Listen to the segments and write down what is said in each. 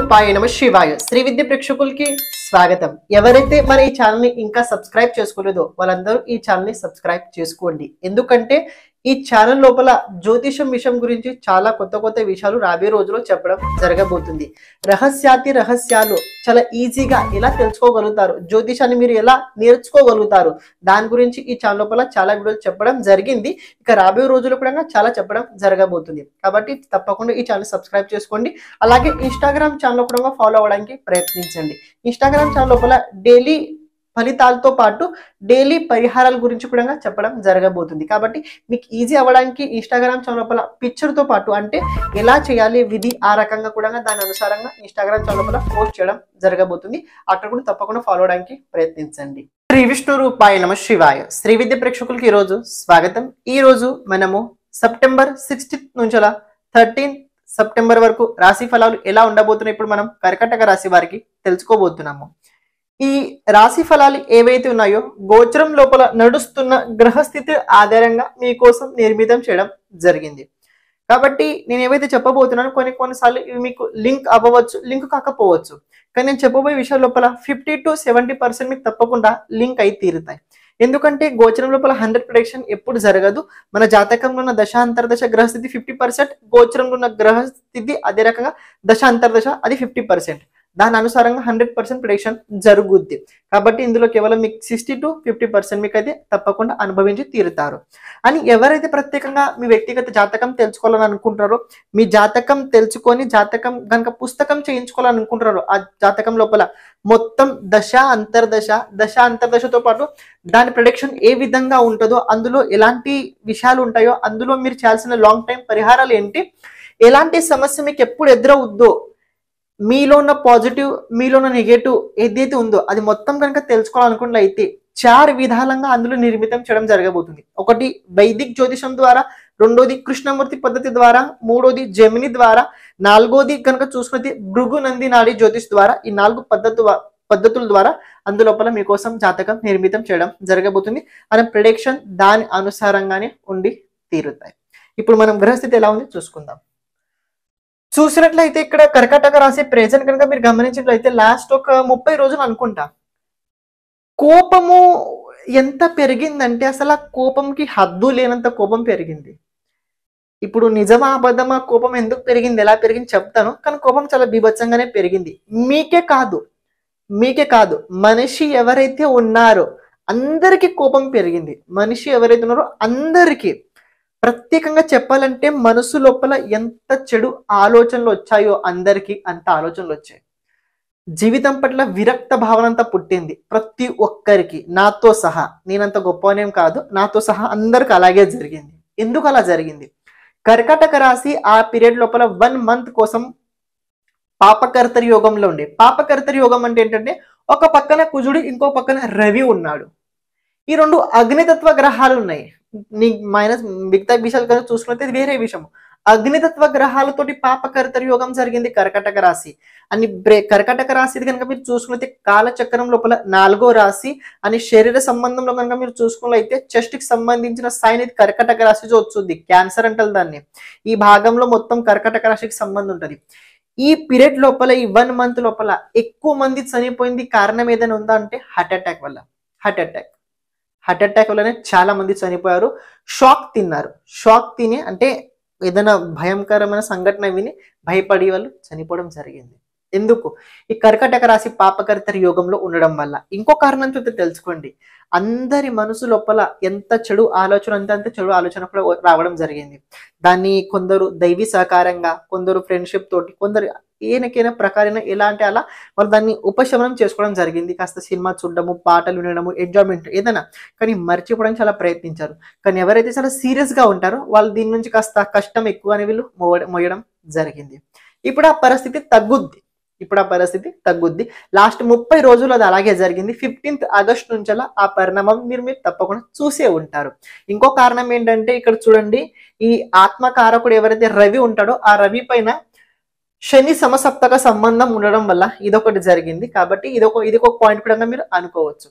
రూపాయ నమ శివాయ శ్రీ విద్య ప్రేక్షకులకి స్వాగతం ఎవరైతే మన ఈ ఛానల్ ని ఇంకా సబ్స్క్రైబ్ చేసుకోలేదో వాళ్ళందరూ ఈ ఛానల్ ని సబ్స్క్రైబ్ చేసుకోండి ఎందుకంటే ఈ ఛానల్ లోపల జ్యోతిషం విషయం గురించి చాలా కొత్త కొత్త విషయాలు రాబోయే రోజుల్లో చెప్పడం జరగబోతుంది రహస్యాతి రహస్యాలు చాలా ఈజీగా ఎలా తెలుసుకోగలుగుతారు జ్యోతిషాన్ని మీరు ఎలా నేర్చుకోగలుగుతారు దాని గురించి ఈ ఛానల్ లోపల చాలా వీడియోలు చెప్పడం జరిగింది ఇక రాబోయే రోజుల్లో కూడా చాలా చెప్పడం జరగబోతుంది కాబట్టి తప్పకుండా ఈ ఛానల్ సబ్స్క్రైబ్ చేసుకోండి అలాగే ఇన్స్టాగ్రామ్ ఛానల్ కూడా ఫాలో అవ్వడానికి ప్రయత్నించండి ఇన్స్టాగ్రామ్ ఛానల్ లోపల డైలీ ఫలితాలతో పాటు డైలీ పరిహారాల గురించి కూడా చెప్పడం జరగబోతుంది కాబట్టి మీకు ఈజీ అవ్వడానికి ఇన్స్టాగ్రామ్ ఛానల్ లోపల picture తో పాటు అంటే ఎలా చేయాలి విధి ఆ రకంగా కూడా దాని అనుసారంగా ఇన్స్టాగ్రామ్ ఛానల్ లోపల పోస్ట్ చేయడం జరగబోతుంది అక్కడ కూడా తప్పకుండా ఫాలో అవడానికి ప్రయత్నించండి శ్రీ విష్ణు రూపాయ నమ శివాయ శ్రీ విద్య ప్రేక్షకులకి ఈరోజు స్వాగతం ఈ రోజు మనము సెప్టెంబర్ సిక్స్టీన్త్ నుంచి థర్టీన్ సెప్టెంబర్ వరకు రాశి ఫలాలు ఎలా ఉండబోతున్నాయి ఇప్పుడు మనం కర్కటక రాశి వారికి తెలుసుకోబోతున్నాము ఈ రాశి ఫలాలు ఏవైతే ఉన్నాయో గోచరం లోపల నడుస్తున్న గ్రహస్థితి ఆధారంగా మీకోసం నిర్మితం చేయడం జరిగింది కాబట్టి నేను ఏవైతే చెప్పబోతున్నానో కొన్ని కొన్నిసార్లు ఇవి మీకు లింక్ అవ్వవచ్చు లింక్ కాకపోవచ్చు కానీ నేను చెప్పబోయే విషయాల లోపల ఫిఫ్టీ టు సెవెంటీ పర్సెంట్ మీకు తప్పకుండా లింక్ అయి తీరుతాయి ఎందుకంటే గోచరం లోపల హండ్రెడ్ ప్రొడక్షన్ ఎప్పుడు జరగదు మన జాతకంలో ఉన్న దశ అంతర్దశ గ్రహస్థితి ఫిఫ్టీ పర్సెంట్ గోచరంలో ఉన్న గ్రహస్థితి అదే రకంగా దశ అంతర్దశ అది ఫిఫ్టీ పర్సెంట్ దాని అనుసారంగా హండ్రెడ్ పర్సెంట్ ప్రిడిక్షన్ జరుగుద్ది కాబట్టి ఇందులో కేవలం మీకు సిక్స్టీ టు ఫిఫ్టీ పర్సెంట్ మీకు అయితే తప్పకుండా అనుభవించి తీరుతారు అని ఎవరైతే ప్రత్యేకంగా మీ వ్యక్తిగత జాతకం తెలుసుకోవాలని అనుకుంటారో మీ జాతకం తెలుసుకొని జాతకం కనుక పుస్తకం చేయించుకోవాలని అనుకుంటారో ఆ జాతకం లోపల మొత్తం దశ అంతర్దశ దశ అంతర్దశతో పాటు దాని ప్రొడక్షన్ ఏ విధంగా ఉంటుందో అందులో ఎలాంటి విషయాలు ఉంటాయో అందులో మీరు చేయాల్సిన లాంగ్ టైం పరిహారాలు ఏంటి ఎలాంటి సమస్య మీకు ఎప్పుడు ఎదురవుద్దో మీలో ఉన్న పాజిటివ్ మీలో ఉన్న నెగటివ్ ఏదైతే ఉందో అది మొత్తం కనుక తెలుసుకోవాలనుకున్నట్లు అయితే చార్ విధాలంగా అందులో నిర్మితం చేయడం జరగబోతుంది ఒకటి వైదిక్ జ్యోతిషం ద్వారా రెండోది కృష్ణమూర్తి పద్ధతి ద్వారా మూడోది జమిని ద్వారా నాలుగోది కనుక చూసుకున్నది భృగు నంది నాడి జ్యోతిష్ ద్వారా ఈ నాలుగు పద్ధతు పద్ధతుల ద్వారా అందులోపల మీకోసం జాతకం నిర్మితం చేయడం జరగబోతుంది అనే ప్రిడిక్షన్ దాని అనుసారంగానే ఉండి తీరుతాయి ఇప్పుడు మనం గ్రహస్థితి ఎలా ఉంది చూసుకుందాం చూసినట్లయితే ఇక్కడ కర్కాటక రాశి ప్రెజెంట్ కనుక మీరు గమనించినట్లయితే లాస్ట్ ఒక ముప్పై రోజులు అనుకుంటా కోపము ఎంత పెరిగిందంటే అసలు ఆ కోపంకి హద్దు లేనంత కోపం పెరిగింది ఇప్పుడు నిజమా అబద్ధమా కోపం ఎందుకు పెరిగింది ఎలా పెరిగింది చెప్తాను కానీ కోపం చాలా బీభత్సంగానే పెరిగింది మీకే కాదు మీకే కాదు మనిషి ఎవరైతే ఉన్నారో అందరికీ కోపం పెరిగింది మనిషి ఎవరైతే ఉన్నారో అందరికీ ప్రత్యేకంగా చెప్పాలంటే మనసు లోపల ఎంత చెడు ఆలోచనలు వచ్చాయో అందరికీ అంత ఆలోచనలు వచ్చాయి జీవితం పట్ల విరక్త భావన అంతా పుట్టింది ప్రతి ఒక్కరికి నాతో సహా నేనంత గొప్పనేం కాదు నాతో సహా అందరికి అలాగే జరిగింది ఎందుకు అలా జరిగింది కర్కాటక రాశి ఆ పీరియడ్ లోపల వన్ మంత్ కోసం పాపకర్తరి యోగంలో ఉండే పాపకర్తరి యోగం అంటే ఏంటంటే ఒక పక్కన కుజుడు ఇంకో పక్కన రవి ఉన్నాడు ఈ రెండు అగ్నితత్వ గ్రహాలు ఉన్నాయి నీ మైనస్ మిగతా విషయాలు కనుక చూసుకుంటే ఇది వేరే విషయం అగ్నితత్వ గ్రహాలతోటి పాపకర్తరి యోగం జరిగింది కర్కటక రాశి అని బ్రే కర్కటక రాశి కనుక మీరు చూసుకున్నైతే కాలచక్రం లోపల నాలుగో రాశి అని శరీర సంబంధంలో కనుక మీరు చూసుకున్నట్లయితే చెస్ట్ కి సంబంధించిన సైన్ ఇది కర్కటక రాశి వచ్చింది క్యాన్సర్ అంటారు దాన్ని ఈ భాగంలో మొత్తం కర్కటక రాశికి సంబంధం ఉంటుంది ఈ పీరియడ్ లోపల ఈ వన్ మంత్ లోపల ఎక్కువ మంది చనిపోయింది కారణం ఏదైనా ఉందా అంటే హార్ట్ అటాక్ వల్ల హార్ట్ అటాక్ హార్ట్ అటాక్ వల్లనే చాలా మంది చనిపోయారు షాక్ తిన్నారు షాక్ తిని అంటే ఏదైనా భయంకరమైన సంఘటన విని భయపడి వాళ్ళు చనిపోవడం జరిగింది ఎందుకు ఈ కర్కటక రాశి పాపకర్తరి యోగంలో ఉండడం వల్ల ఇంకో కారణం చూస్తే తెలుసుకోండి అందరి మనసు లోపల ఎంత చెడు ఆలోచన అంత అంత చెడు ఆలోచన కూడా రావడం జరిగింది దాన్ని కొందరు దైవీ సహకారంగా కొందరు ఫ్రెండ్షిప్ తోటి కొందరు ఏనకైనా ప్రకారైన ఎలా అంటే అలా వాళ్ళు దాన్ని ఉపశమనం చేసుకోవడం జరిగింది కాస్త సినిమా చూడడము పాటలు వినడము ఎంజాయ్మెంట్ ఏదైనా కానీ మర్చిపోవడానికి చాలా ప్రయత్నించారు కానీ ఎవరైతే చాలా సీరియస్ గా ఉంటారో వాళ్ళు దీని నుంచి కాస్త కష్టం ఎక్కువ అని వీళ్ళు మోయడం మోయడం జరిగింది ఇప్పుడు ఆ పరిస్థితి తగ్గుద్ది ఇప్పుడు ఆ పరిస్థితి తగ్గుద్ది లాస్ట్ ముప్పై రోజులు అది అలాగే జరిగింది ఫిఫ్టీన్త్ ఆగస్ట్ నుంచి ఆ పరిణామం మీరు మీరు తప్పకుండా చూసే ఉంటారు ఇంకో కారణం ఏంటంటే ఇక్కడ చూడండి ఈ ఆత్మకారకుడు ఎవరైతే రవి ఉంటాడో ఆ రవి పైన శని సమసప్తక సంబంధం ఉండడం వల్ల ఇదొకటి జరిగింది కాబట్టి ఇదొక ఇది ఒక పాయింట్ కూడా మీరు అనుకోవచ్చు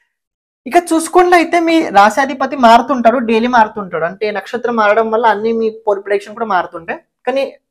ఇక చూసుకున్నట్లయితే మీ రాశాధిపతి మారుతుంటాడు డైలీ మారుతుంటాడు అంటే నక్షత్రం మారడం వల్ల అన్ని మీ ప్రొడిక్షన్ కూడా మారుతుంటాయి కానీ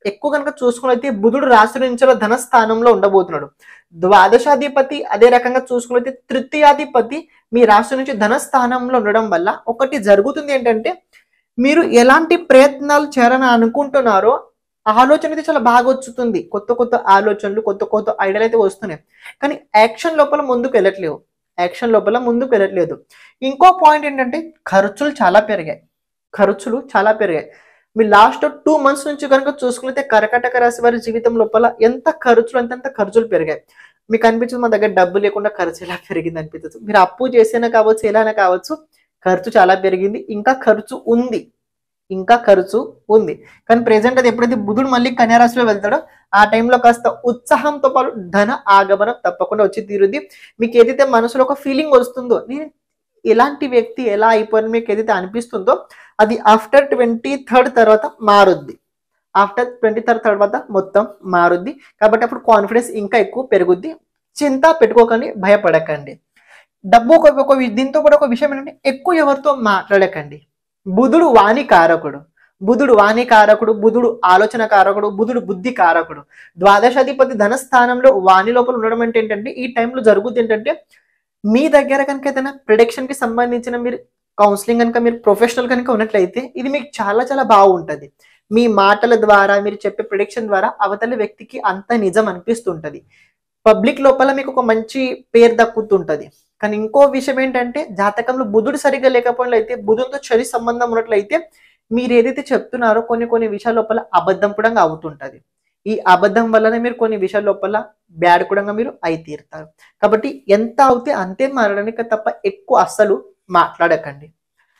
ఎక్కువ కనుక చూసుకున్నైతే బుధుడు రాశి నుంచి ధన స్థానంలో ఉండబోతున్నాడు ద్వాదశాధిపతి అదే రకంగా చూసుకున్నైతే తృతీయాధిపతి మీ రాశి నుంచి ధన స్థానంలో ఉండడం వల్ల ఒకటి జరుగుతుంది ఏంటంటే మీరు ఎలాంటి ప్రయత్నాలు చేయాలని అనుకుంటున్నారో ఆలోచన అయితే చాలా బాగా వచ్చుతుంది కొత్త కొత్త ఆలోచనలు కొత్త కొత్త ఐడియాలు అయితే వస్తున్నాయి కానీ యాక్షన్ లోపల ముందుకు వెళ్ళట్లేవు యాక్షన్ లోపల ముందుకు వెళ్ళట్లేదు ఇంకో పాయింట్ ఏంటంటే ఖర్చులు చాలా పెరిగాయి ఖర్చులు చాలా పెరిగాయి మీ లాస్ట్ టూ మంత్స్ నుంచి కనుక చూసుకుంటే కర్కటక రాశి వారి జీవితం లోపల ఎంత ఖర్చులు అంతంత ఖర్చులు పెరిగాయి మీకు అనిపించదు మా దగ్గర డబ్బు లేకుండా ఖర్చు ఎలా పెరిగింది అనిపించదు మీరు అప్పు చేసినా కావచ్చు ఎలానే కావచ్చు ఖర్చు చాలా పెరిగింది ఇంకా ఖర్చు ఉంది ఇంకా ఖర్చు ఉంది కానీ ప్రెసెంట్ అది ఎప్పుడైతే బుధుడు మళ్ళీ కన్యారాశిలో వెళ్తాడో ఆ టైంలో కాస్త ఉత్సాహంతో పాటు ధన ఆగమనం తప్పకుండా వచ్చి తీరుద్ది మీకు ఏదైతే మనసులో ఒక ఫీలింగ్ వస్తుందో నేను ఎలాంటి వ్యక్తి ఎలా అయిపోయిన మీకు ఏదైతే అనిపిస్తుందో అది ఆఫ్టర్ ట్వంటీ థర్డ్ తర్వాత మారుద్ది ఆఫ్టర్ ట్వంటీ థర్డ్ తర్వాత మొత్తం మారుద్ది కాబట్టి అప్పుడు కాన్ఫిడెన్స్ ఇంకా ఎక్కువ పెరుగుద్ది చింత పెట్టుకోకండి భయపడకండి డబ్బు ఒక ఒక వి- దీంతో కూడా ఒక విషయం ఏంటంటే ఎక్కువ ఎవరితో మాట్లాడకండి బుధుడు వాణి కారకుడు బుధుడు వాణి కారకుడు బుధుడు ఆలోచన కారకుడు బుధుడు బుద్ధి కారకుడు ద్వాదశాధిపతి ధన స్థానంలో వాణి లోపల ఉండడం అంటే ఏంటంటే ఈ టైంలో జరుగుతుంది ఏంటంటే మీ దగ్గర కనుక ఏదైనా ప్రిడిక్షన్ కి సంబంధించిన మీరు కౌన్సిలింగ్ కనుక మీరు ప్రొఫెషనల్ కనుక ఉన్నట్లయితే ఇది మీకు చాలా చాలా బాగుంటది మీ మాటల ద్వారా మీరు చెప్పే ప్రిడిక్షన్ ద్వారా అవతల వ్యక్తికి అంత నిజం అనిపిస్తుంటది పబ్లిక్ లోపల మీకు ఒక మంచి పేరు దక్కుతుంటది కానీ ఇంకో విషయం ఏంటంటే జాతకంలో బుధుడు సరిగ్గా లేకపోయినట్లయితే బుధుడితో చరి సంబంధం ఉన్నట్లయితే మీరు ఏదైతే చెప్తున్నారో కొన్ని కొన్ని విషయాల లోపల అబద్ధం కూడా అవుతుంటది ఈ అబద్ధం వల్లనే మీరు కొన్ని విషయాల లోపల బ్యాడ్ కూడా మీరు అయి తీరుతారు కాబట్టి ఎంత అవుతే అంతే మారడానికి తప్ప ఎక్కువ అస్సలు మాట్లాడకండి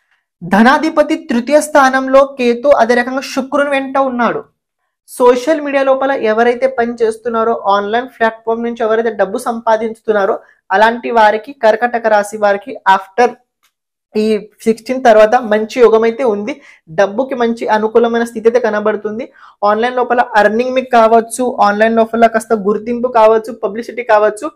ధనాధిపతి తృతీయ స్థానంలో కేతు అదే రకంగా శుక్రుని వెంట ఉన్నాడు సోషల్ మీడియా లోపల ఎవరైతే పని చేస్తున్నారో ఆన్లైన్ ప్లాట్ఫామ్ నుంచి ఎవరైతే డబ్బు సంపాదించుతున్నారో అలాంటి వారికి కర్కటక రాశి వారికి ఆఫ్టర్ ఈ సిక్స్టీన్ తర్వాత మంచి యోగం అయితే ఉంది డబ్బుకి మంచి అనుకూలమైన స్థితి అయితే కనబడుతుంది ఆన్లైన్ లోపల అర్నింగ్ మీకు కావచ్చు ఆన్లైన్ లోపల కాస్త గుర్తింపు కావచ్చు పబ్లిసిటీ కావచ్చు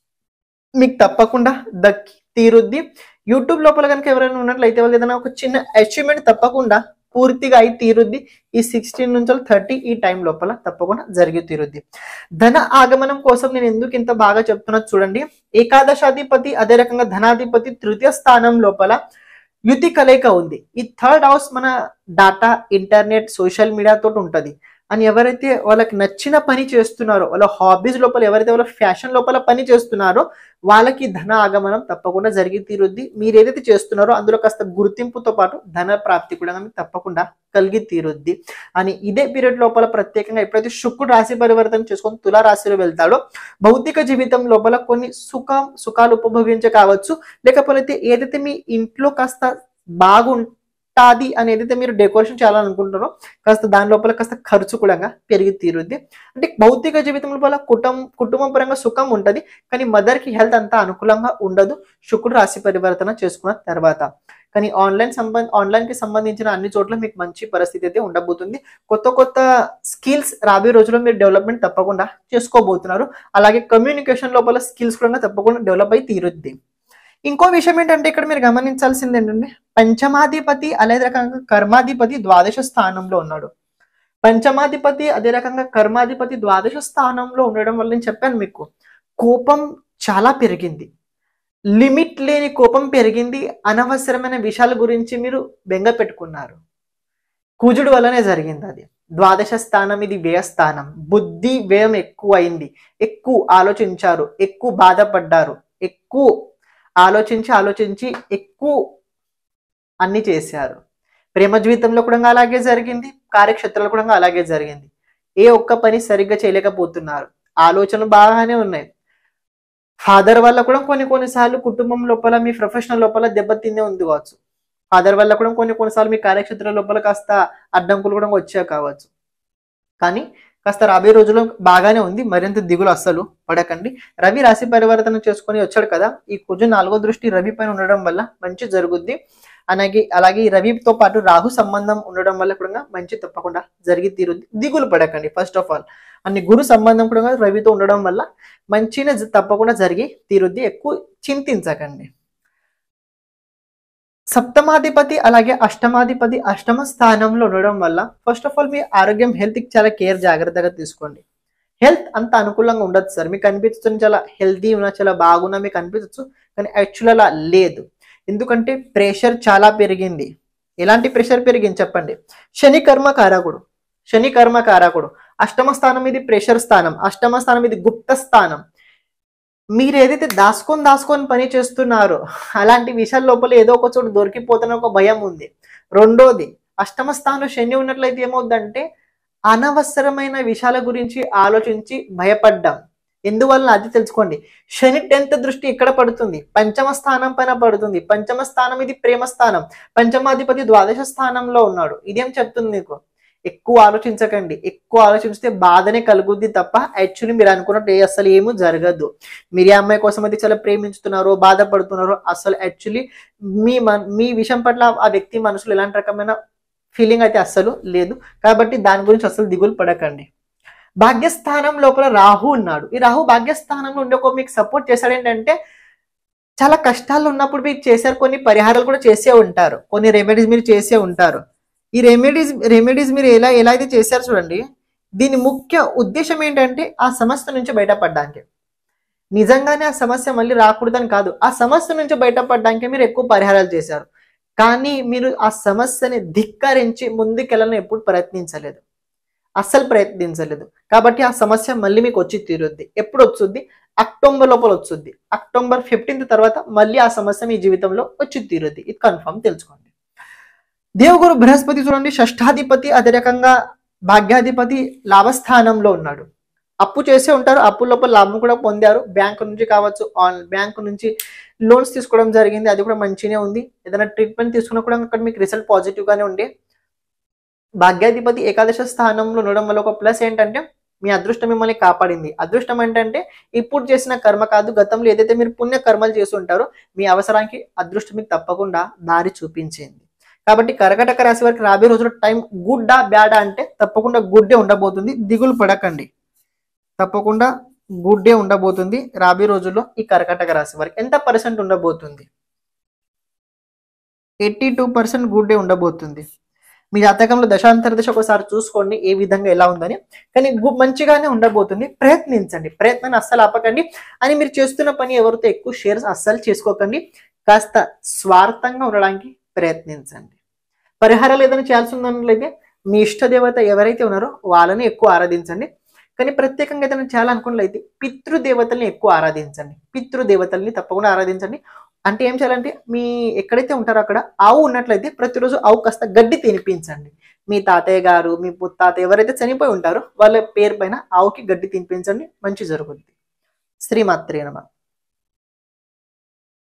మీకు తప్పకుండా దక్కి తీరుద్ది యూట్యూబ్ లోపల కనుక ఎవరైనా ఉన్నట్లయితే వాళ్ళు ఏదైనా ఒక చిన్న అచీవ్మెంట్ తప్పకుండా పూర్తిగా అయి తీరుద్ది ఈ సిక్స్టీన్ నుంచి థర్టీ ఈ టైం లోపల తప్పకుండా జరిగి తీరుద్ది ధన ఆగమనం కోసం నేను ఎందుకు ఇంత బాగా చెప్తున్నా చూడండి ఏకాదశాధిపతి అదే రకంగా ధనాధిపతి తృతీయ స్థానం లోపల యుతి కలయిక ఉంది ఈ థర్డ్ హౌస్ మన డాటా ఇంటర్నెట్ సోషల్ మీడియా తోటి ఉంటది అని ఎవరైతే వాళ్ళకి నచ్చిన పని చేస్తున్నారో వాళ్ళ హాబీస్ లోపల ఎవరైతే వాళ్ళ ఫ్యాషన్ లోపల పని చేస్తున్నారో వాళ్ళకి ధన ఆగమనం తప్పకుండా జరిగి తీరుద్ది మీరు ఏదైతే చేస్తున్నారో అందులో కాస్త గుర్తింపుతో పాటు ధన ప్రాప్తి కూడా మీకు తప్పకుండా కలిగి తీరుద్ది అని ఇదే పీరియడ్ లోపల ప్రత్యేకంగా ఎప్పుడైతే శుక్రుడు రాశి పరివర్తన చేసుకొని తులా రాశిలో వెళ్తాడో భౌతిక జీవితం లోపల కొన్ని సుఖం సుఖాలు ఉపభవించ కావచ్చు లేకపోతే ఏదైతే మీ ఇంట్లో కాస్త బాగుంటాది అని ఏదైతే మీరు డెకరేషన్ చేయాలనుకుంటారో కాస్త దాని లోపల కాస్త ఖర్చు కూడా పెరిగి తీరుద్ది అంటే భౌతిక జీవితం లోపల కుటుంబం కుటుంబ పరంగా సుఖం ఉంటది కానీ మదర్ కి హెల్త్ అంతా అనుకూలంగా ఉండదు శుక్రుడు రాశి పరివర్తన చేసుకున్న తర్వాత కానీ ఆన్లైన్ సంబంధ ఆన్లైన్ కి సంబంధించిన అన్ని చోట్ల మీకు మంచి పరిస్థితి అయితే ఉండబోతుంది కొత్త కొత్త స్కిల్స్ రాబోయే రోజుల్లో మీరు డెవలప్మెంట్ తప్పకుండా చేసుకోబోతున్నారు అలాగే కమ్యూనికేషన్ లోపల స్కిల్స్ కూడా తప్పకుండా డెవలప్ అయి తీరుద్ది ఇంకో విషయం ఏంటంటే ఇక్కడ మీరు గమనించాల్సింది ఏంటంటే పంచమాధిపతి అదే రకంగా కర్మాధిపతి ద్వాదశ స్థానంలో ఉన్నాడు పంచమాధిపతి అదే రకంగా కర్మాధిపతి ద్వాదశ స్థానంలో ఉండడం వల్ల నేను చెప్పాను మీకు కోపం చాలా పెరిగింది లిమిట్ లేని కోపం పెరిగింది అనవసరమైన విషయాల గురించి మీరు బెంగ పెట్టుకున్నారు కుజుడు వల్లనే జరిగింది అది ద్వాదశ స్థానం ఇది వ్యయస్థానం బుద్ధి వ్యయం ఎక్కువ అయింది ఎక్కువ ఆలోచించారు ఎక్కువ బాధపడ్డారు ఎక్కువ ఆలోచించి ఆలోచించి ఎక్కువ అన్ని చేశారు ప్రేమ జీవితంలో కూడా అలాగే జరిగింది కార్యక్షేత్రంలో కూడా అలాగే జరిగింది ఏ ఒక్క పని సరిగ్గా చేయలేకపోతున్నారు ఆలోచనలు బాగానే ఉన్నాయి ఫాదర్ వల్ల కూడా కొన్ని కొన్నిసార్లు కుటుంబం లోపల మీ ప్రొఫెషనల్ లోపల దెబ్బతిందే ఉంది కావచ్చు ఫాదర్ వల్ల కూడా కొన్ని కొన్నిసార్లు మీ కార్యక్షేత్రం లోపల కాస్త అడ్డంకులు కూడా వచ్చా కావచ్చు కానీ కాస్త రాబోయే రోజుల్లో బాగానే ఉంది మరింత దిగులు అస్సలు పడకండి రవి రాశి పరివర్తన చేసుకొని వచ్చాడు కదా ఈ కుజు నాలుగో దృష్టి రవి పైన ఉండడం వల్ల మంచి జరుగుద్ది అలాగే అలాగే ఈ రవితో పాటు రాహు సంబంధం ఉండడం వల్ల కూడా మంచి తప్పకుండా జరిగి తీరుద్ది దిగులు పడకండి ఫస్ట్ ఆఫ్ ఆల్ అన్ని గురు సంబంధం కూడా రవితో ఉండడం వల్ల మంచిగా జ- తప్పకుండా జరిగి తీరుద్ది ఎక్కువ చింతించకండి సప్తమాధిపతి అలాగే అష్టమాధిపతి అష్టమ స్థానంలో ఉండడం వల్ల ఫస్ట్ ఆఫ్ ఆల్ మీ ఆరోగ్యం హెల్త్కి చాలా కేర్ జాగ్రత్తగా తీసుకోండి హెల్త్ అంత అనుకూలంగా ఉండదు సార్ మీకు అనిపిస్తుంది చాలా హెల్తీ ఉన్నా చాలా బాగున్నా మీకు అనిపించచ్చు కానీ యాక్చువల్ అలా లేదు ఎందుకంటే ప్రెషర్ చాలా పెరిగింది ఎలాంటి ప్రెషర్ పెరిగింది చెప్పండి శని కర్మ కారకుడు శని కర్మ కారకుడు అష్టమ స్థానం ఇది ప్రెషర్ స్థానం అష్టమ స్థానం ఇది గుప్త స్థానం మీరు ఏదైతే దాచుకొని దాచుకొని పని చేస్తున్నారో అలాంటి విషయాల లోపల ఏదో ఒక చోటు దొరికిపోతున్న ఒక భయం ఉంది రెండోది అష్టమ స్థానంలో శని ఉన్నట్లయితే ఏమవుద్దంటే అనవసరమైన విషయాల గురించి ఆలోచించి భయపడ్డాం ఎందువల్ల అది తెలుసుకోండి శని టెన్త్ దృష్టి ఎక్కడ పడుతుంది పంచమ స్థానం పైన పడుతుంది పంచమ స్థానం ఇది ప్రేమ స్థానం పంచమాధిపతి ద్వాదశ స్థానంలో ఉన్నాడు ఇదేం చెప్తుంది మీకు ఎక్కువ ఆలోచించకండి ఎక్కువ ఆలోచిస్తే బాధనే కలుగుద్ది తప్ప యాక్చువల్లీ మీరు అనుకున్నట్టు ఏ అసలు ఏమీ జరగదు మీరు ఈ అమ్మాయి కోసం అయితే చాలా ప్రేమించుతున్నారో బాధపడుతున్నారో అసలు యాక్చువల్లీ మీ మన మీ విషయం పట్ల ఆ వ్యక్తి మనసులో ఎలాంటి రకమైన ఫీలింగ్ అయితే అస్సలు లేదు కాబట్టి దాని గురించి అసలు దిగులు పడకండి భాగ్యస్థానం లోపల రాహు ఉన్నాడు ఈ రాహు భాగ్యస్థానంలో ఉండే ఒక మీకు సపోర్ట్ చేశాడు ఏంటంటే చాలా కష్టాలు ఉన్నప్పుడు మీరు చేశారు కొన్ని పరిహారాలు కూడా చేసే ఉంటారు కొన్ని రెమెడీస్ మీరు చేసే ఉంటారు ఈ రెమెడీస్ రెమెడీస్ మీరు ఎలా ఎలా అయితే చేశారు చూడండి దీని ముఖ్య ఉద్దేశం ఏంటంటే ఆ సమస్య నుంచి బయటపడడానికి నిజంగానే ఆ సమస్య మళ్ళీ రాకూడదని కాదు ఆ సమస్య నుంచి బయటపడడానికి మీరు ఎక్కువ పరిహారాలు చేశారు కానీ మీరు ఆ సమస్యని ధిక్కరించి ముందుకెళ్ళని ఎప్పుడు ప్రయత్నించలేదు అస్సలు ప్రయత్నించలేదు కాబట్టి ఆ సమస్య మళ్ళీ మీకు వచ్చి తీరుద్ది ఎప్పుడు వచ్చుద్ది అక్టోబర్ లోపల వచ్చుద్ది అక్టోబర్ ఫిఫ్టీన్త్ తర్వాత మళ్ళీ ఆ సమస్య మీ జీవితంలో వచ్చి తీరుద్ది ఇది కన్ఫర్మ్ తెలుసుకోండి దేవగురు బృహస్పతి చూడండి షష్ఠాధిపతి అదే రకంగా భాగ్యాధిపతి లాభస్థానంలో ఉన్నాడు అప్పు చేసే ఉంటారు అప్పు లోపల లాభం కూడా పొందారు బ్యాంకు నుంచి కావచ్చు ఆన్ బ్యాంకు నుంచి లోన్స్ తీసుకోవడం జరిగింది అది కూడా మంచిగానే ఉంది ఏదైనా ట్రీట్మెంట్ తీసుకున్నా కూడా అక్కడ మీకు రిజల్ట్ పాజిటివ్ గానే ఉండే భాగ్యాధిపతి ఏకాదశ స్థానంలో ఉండడం వల్ల ఒక ప్లస్ ఏంటంటే మీ అదృష్టం మిమ్మల్ని కాపాడింది అదృష్టం ఏంటంటే ఇప్పుడు చేసిన కర్మ కాదు గతంలో ఏదైతే మీరు పుణ్య కర్మలు చేసి ఉంటారో మీ అవసరానికి అదృష్టం మీకు తప్పకుండా దారి చూపించింది కాబట్టి కర్కటక రాశి వారికి రాబోయే రోజుల్లో టైం గుడ్డా బ్యాడా అంటే తప్పకుండా గుడ్డే ఉండబోతుంది దిగులు పడకండి తప్పకుండా గుడ్డే ఉండబోతుంది రాబోయే రోజుల్లో ఈ కర్కటక రాశి వారికి ఎంత పర్సెంట్ ఉండబోతుంది ఎయిటీ టూ పర్సెంట్ గుడ్డే ఉండబోతుంది మీ జాతకంలో దశాంతర దశ ఒకసారి చూసుకోండి ఏ విధంగా ఎలా ఉందని కానీ గు- మంచిగానే ఉండబోతుంది ప్రయత్నించండి ప్రయత్నాన్ని అస్సలు ఆపకండి అని మీరు చేస్తున్న పని ఎవరితో ఎక్కువ షేర్స్ అస్సలు చేసుకోకండి కాస్త స్వార్థంగా ఉండడానికి ప్రయత్నించండి పరిహారాలు ఏదైనా చేయాల్సి ఉన్నట్లయితే మీ ఇష్ట దేవత ఎవరైతే ఉన్నారో వాళ్ళని ఎక్కువ ఆరాధించండి కానీ ప్రత్యేకంగా ఏదైనా చేయాలనుకున్నట్లయితే పితృదేవతల్ని ఎక్కువ ఆరాధించండి పితృదేవతల్ని తప్పకుండా ఆరాధించండి అంటే ఏం చేయాలంటే మీ ఎక్కడైతే ఉంటారో అక్కడ ఆవు ఉన్నట్లయితే ప్రతిరోజు ఆవు కాస్త గడ్డి తినిపించండి మీ తాతయ్య గారు మీ పుత్తాత ఎవరైతే చనిపోయి ఉంటారో వాళ్ళ పేరు పైన ఆవుకి గడ్డి తినిపించండి మంచి జరుగుద్ది శ్రీమాత్రే నమ